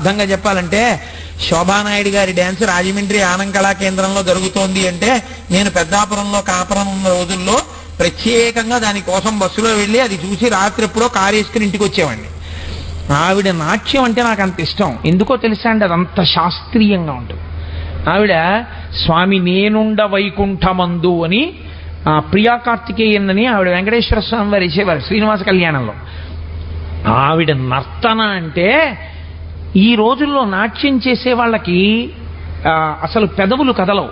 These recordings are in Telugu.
అర్థంగా చెప్పాలంటే శోభానాయుడు గారి డ్యాన్స్ రాజమండ్రి ఆనం కళా కేంద్రంలో జరుగుతోంది అంటే నేను పెద్దాపురంలో కాపురం ఉన్న రోజుల్లో ప్రత్యేకంగా దానికోసం బస్సులో వెళ్ళి అది చూసి రాత్రి ఎప్పుడో కారు వేసుకుని ఇంటికి వచ్చేవాడిని ఆవిడ నాట్యం అంటే నాకు అంత ఇష్టం ఎందుకో తెలుసా అండి అది అంత శాస్త్రీయంగా ఉంటుంది ఆవిడ స్వామి నేనుండ వైకుంఠమందు అని ఆ, ప్రియా కార్తికేయన్ అని ఆవిడ వెంకటేశ్వర స్వామి వారు ఇచ్చేవారు శ్రీనివాస కళ్యాణంలో ఆవిడ నర్తన అంటే ఈ రోజుల్లో నాట్యం చేసే వాళ్ళకి ఆ, అసలు పెదవులు కదలవు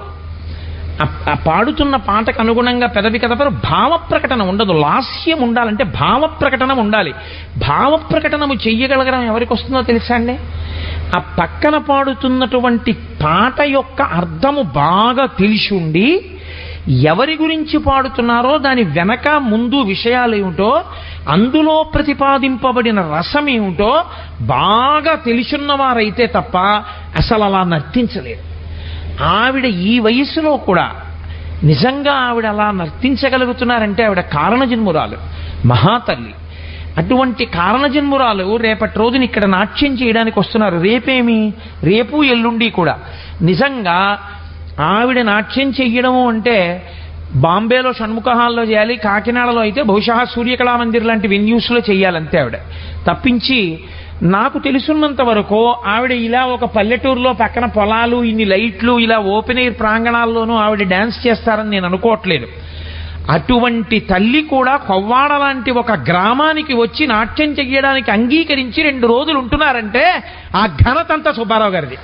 ఆ- ఆ పాడుతున్న పాటకు అనుగుణంగా పెదవి కదపరు భావ ప్రకటన ఉండదు లాస్యం ఉండాలంటే భావ ప్రకటన ఉండాలి భావ ప్రకటనము చెయ్యగలగడం ఎవరికి వస్తుందో తెలుసా అండి ఆ పక్కన పాడుతున్నటువంటి పాట యొక్క అర్థము బాగా తెలిసి ఉండి ఎవరి గురించి పాడుతున్నారో దాని వెనక ముందు విషయాలు ఏమిటో అందులో ప్రతిపాదింపబడిన రసం ఏమిటో బాగా తెలిసున్నవారైతే తప్ప అసలు అలా నర్తించలేరు ఆవిడ ఈ వయసులో కూడా నిజంగా ఆవిడ అలా నర్తించగలుగుతున్నారంటే ఆవిడ కారణజన్మురాలు మహాతల్లి అటువంటి కారణజన్మురాలు రేపటి రోజున ఇక్కడ నాట్యం చేయడానికి వస్తున్నారు రేపేమి రేపు ఎల్లుండి కూడా నిజంగా ఆవిడ నాట్యం చెయ్యడము అంటే బాంబేలో షణ్ముఖ హాల్లో చేయాలి కాకినాడలో అయితే బహుశా సూర్యకళా మందిర్ లాంటి వెన్యూస్లో చేయాలంతే ఆవిడ తప్పించి నాకు తెలుసున్నంత వరకు ఆవిడ ఇలా ఒక పల్లెటూరులో పక్కన పొలాలు ఇన్ని లైట్లు ఇలా ఓపెన్ ఎయిర్ ప్రాంగణాల్లోనూ ఆవిడ డ్యాన్స్ చేస్తారని నేను అనుకోవట్లేదు అటువంటి తల్లి కూడా కొవ్వాడ లాంటి ఒక గ్రామానికి వచ్చి నాట్యం చెయ్యడానికి అంగీకరించి రెండు రోజులు ఉంటున్నారంటే ఆ ఘనతంతా సుబ్బారావు గారిది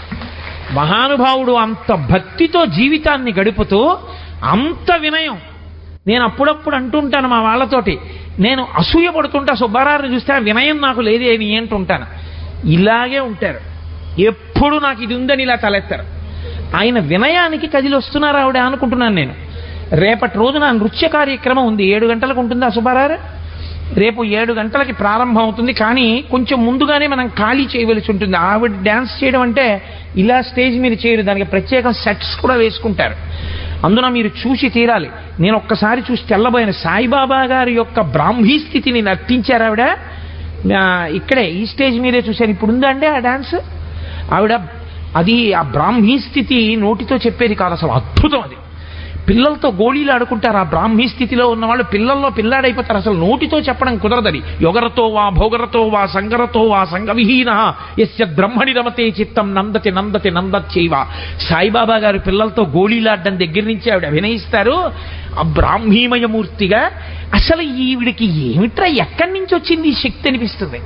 మహానుభావుడు అంత భక్తితో జీవితాన్ని గడుపుతూ అంత వినయం నేను అప్పుడప్పుడు అంటుంటాను మా వాళ్ళతోటి నేను అసూయ పడుతుంటా సుబ్బారావుని చూస్తే ఆ వినయం నాకు లేదే అని అంటుంటాను ఇలాగే ఉంటారు ఎప్పుడు నాకు ఇది ఉందని ఇలా తలెత్తారు ఆయన వినయానికి కదిలి వస్తున్నారు ఆవిడ అనుకుంటున్నాను నేను రేపటి రోజున నృత్య కార్యక్రమం ఉంది ఏడు గంటలకు ఉంటుందా సుబ్బారావు రేపు ఏడు గంటలకి ప్రారంభం అవుతుంది కానీ కొంచెం ముందుగానే మనం ఖాళీ చేయవలసి ఉంటుంది ఆవిడ డ్యాన్స్ చేయడం అంటే ఇలా స్టేజ్ మీద చేయరు దానికి ప్రత్యేక సెట్స్ కూడా వేసుకుంటారు అందున మీరు చూసి తీరాలి నేను ఒక్కసారి చూసి తెల్లబోయిన సాయిబాబా గారి యొక్క బ్రాహ్మీ స్థితిని నర్తించారు ఆవిడ ఆ, ఇక్కడే ఈ స్టేజ్ మీదే చూశాను ఇప్పుడు ఉందా అండి ఆ డాన్స్ ఆవిడ అది ఆ బ్రాహ్మీ స్థితి నోటితో చెప్పేది కాదు అసలు అద్భుతం అది పిల్లలతో గోళీలు ఆడుకుంటారు ఆ బ్రాహ్మీ స్థితిలో ఉన్న వాళ్ళు పిల్లల్లో పిల్లాడైపోతారు అసలు నోటితో చెప్పడం కుదరదని యోగరతో వా భోగరతో వా సంగరతో వా సంగవిహీన ఎస్య బ్రహ్మణి రమతే చిత్తం నందతి నందతి నందత్యైవ సాయిబాబా గారు పిల్లలతో గోళీలాడడం దగ్గర నుంచి ఆవిడ అభినయిస్తారు ఆ బ్రాహ్మీమయమూర్తిగా అసలు ఈవిడికి ఏమిట్రా ఎక్కడి నుంచి వచ్చింది ఈ శక్తి అనిపిస్తుంది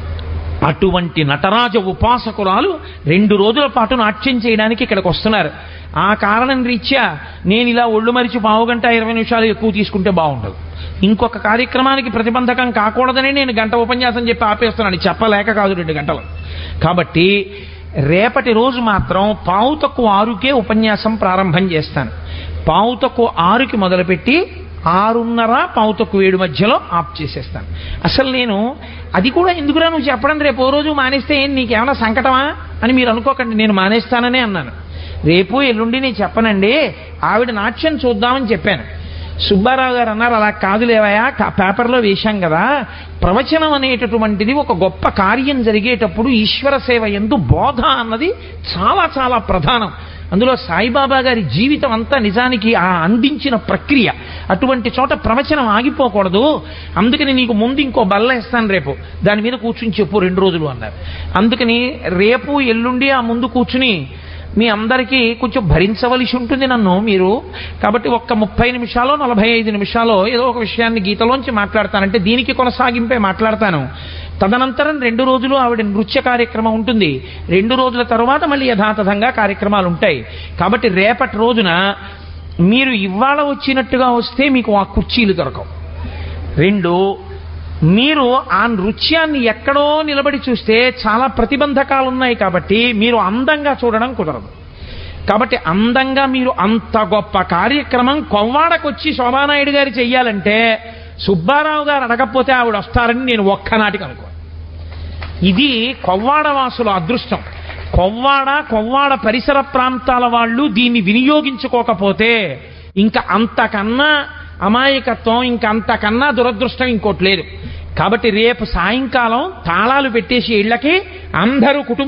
అటువంటి నటరాజ ఉపాసకురాలు రెండు రోజుల పాటు నాట్యం చేయడానికి ఇక్కడికి వస్తున్నారు ఆ కారణం రీత్యా నేను ఇలా ఒళ్ళు మరిచి పావు గంట ఇరవై నిమిషాలు ఎక్కువ తీసుకుంటే బాగుండదు ఇంకొక కార్యక్రమానికి ప్రతిబంధకం కాకూడదని నేను గంట ఉపన్యాసం చెప్పి ఆపేస్తున్నాను చెప్పలేక కాదు రెండు గంటలు కాబట్టి రేపటి రోజు మాత్రం పావు తక్కువ ఆరుకే ఉపన్యాసం ప్రారంభం చేస్తాను పావు తక్కువ ఆరుకి మొదలుపెట్టి ఆరున్నర పావు తక్కువ ఏడు మధ్యలో ఆఫ్ చేసేస్తాను అసలు నేను అది కూడా ఎందుకురా నువ్వు చెప్పడం రేపు ఓ రోజు మానేస్తే ఏం నీకేమైనా సంకటమా అని మీరు అనుకోకండి నేను మానేస్తాననే అన్నాను రేపు ఎల్లుండి నేను చెప్పనండి ఆవిడ నాట్యం చూద్దామని చెప్పాను సుబ్బారావు గారు అన్నారు అలా కాదులేవయా కా- పేపర్లో వేశాం కదా ప్రవచనం అనేటటువంటిది ఒక గొప్ప కార్యం జరిగేటప్పుడు ఈశ్వర సేవ ఎందు బోధ అన్నది చాలా చాలా ప్రధానం అందులో సాయిబాబా గారి జీవితం అంతా నిజానికి ఆ అందించిన ప్రక్రియ అటువంటి చోట ప్రవచనం ఆగిపోకూడదు అందుకని నీకు ముందు ఇంకో బల్ల ఇస్తాను రేపు దాని మీద కూర్చుని చెప్పు రెండు రోజులు అన్నారు అందుకని రేపు ఎల్లుండి ఆ ముందు కూర్చుని మీ అందరికీ కొంచెం భరించవలసి ఉంటుంది నన్ను మీరు కాబట్టి ఒక్క ముప్పై నిమిషాలు నలభై ఐదు నిమిషాలు ఏదో ఒక విషయాన్ని గీతలోంచి మాట్లాడతానంటే దీనికి కొనసాగింపే మాట్లాడతాను తదనంతరం రెండు రోజులు ఆవిడ నృత్య కార్యక్రమం ఉంటుంది రెండు రోజుల తర్వాత మళ్ళీ యథాతథంగా కార్యక్రమాలు ఉంటాయి కాబట్టి రేపటి రోజున మీరు ఇవాళ వచ్చినట్టుగా వస్తే మీకు ఆ కుర్చీలు దొరకవు రెండు మీరు ఆ నృత్యాన్ని ఎక్కడో నిలబడి చూస్తే చాలా ప్రతిబంధకాలు ఉన్నాయి కాబట్టి మీరు అందంగా చూడడం కుదరదు కాబట్టి అందంగా మీరు అంత గొప్ప కార్యక్రమం కొవ్వాడకొచ్చి శోభానాయుడు గారు చెయ్యాలంటే సుబ్బారావు గారు అడగకపోతే ఆవిడ వస్తారని నేను ఒక్కనాటికి అనుకో ఇది కొవ్వాడ వాసుల అదృష్టం కొవ్వాడ కొవ్వాడ పరిసర ప్రాంతాల వాళ్ళు దీన్ని వినియోగించుకోకపోతే ఇంకా అంతకన్నా అమాయకత్వం ఇంకా అంతకన్నా దురదృష్టం ఇంకోటి లేదు కాబట్టి రేపు సాయంకాలం తాళాలు పెట్టేసి ఇళ్ళకి అందరూ కుటుంబ